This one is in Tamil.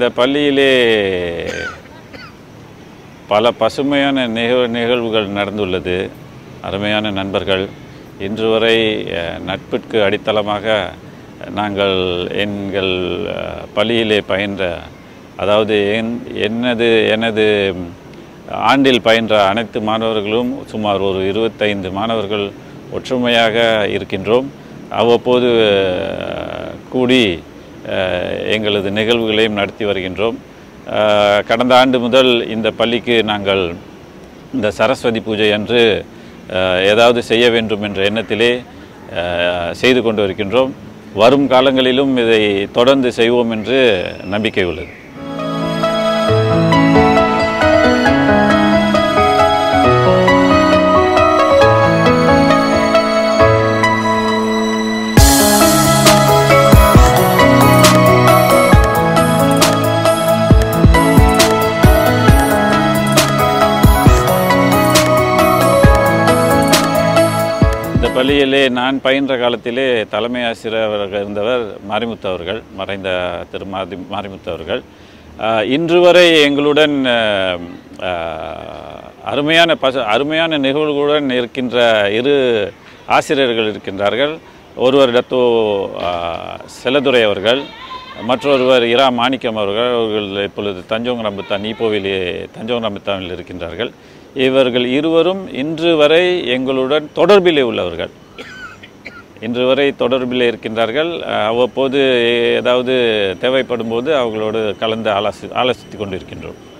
பள்ளியிலே பல பசுமையான நிகழ் நிகழ்வுகள் நடந்துள்ளது அருமையான நண்பர்கள் இன்று வரை அஹ், நட்பிற்கு அடித்தளமாக நாங்கள் எங்கள் அஹ், பள்ளியிலே பயின்ற அதாவது என் என்னது எனது ம், ஆண்டில் பயின்ற அனைத்து மாணவர்களும் சுமார் ஒரு இருபத்தைந்து மாணவர்கள் ஒற்றுமையாக இருக்கின்றோம் அவ்வப்போது அஹ், கூடி அஹ், எங்களது நிகழ்வுகளையும் நடத்தி வருகின்றோம் அஹ், கடந்த ஆண்டு முதல் இந்த பள்ளிக்கு நாங்கள் இந்த சரஸ்வதி பூஜை அன்று அஹ், ஏதாவது செய்ய வேண்டும் என்ற எண்ணத்திலே அஹ், செய்து கொண்டு இருக்கின்றோம் வரும் காலங்களிலும் இதை தொடர்ந்து செய்வோம் என்று நம்பிக்கை உள்ளது இந்த பள்ளியிலே நான் பயின்ற காலத்திலே தலைமை ஆசிரியராக இருந்தவர் மாரிமுத்து அவர்கள் மறைந்த திரு மாரி மாரிமுத்து அவர்கள் ஆஹ், இன்று வரை எங்களுடன் ஆஹ், ஆஹ், அருமையான பச அருமையான நிகழ்வுகளுடன் இருக்கின்ற இரு ஆசிரியர்கள் இருக்கின்றார்கள் ஒருவர் டத்தோ ஆஹ், செல்லதுரை அவர்கள் மற்றொருவர் இரா மாணிக்கம் அவர்கள் அவர்கள் இப்பொழுது தஞ்சோங் ரம்புத்தான் ஈப்போவிலே தஞ்சோங் ரம்புத்தானில் இருக்கின்றார்கள் இவர்கள் இருவரும் இன்று வரை எங்களுடன் தொடர்பிலே உள்ளவர்கள் இன்று வரை தொடர்பில் இருக்கின்றார்கள் அஹ், அவ்வப்போது ஏதாவது தேவைப்படும் போது அவர்களோடு கலந்து ஆலோசி ஆலோசித்து கொண்டிருக்கின்றோம்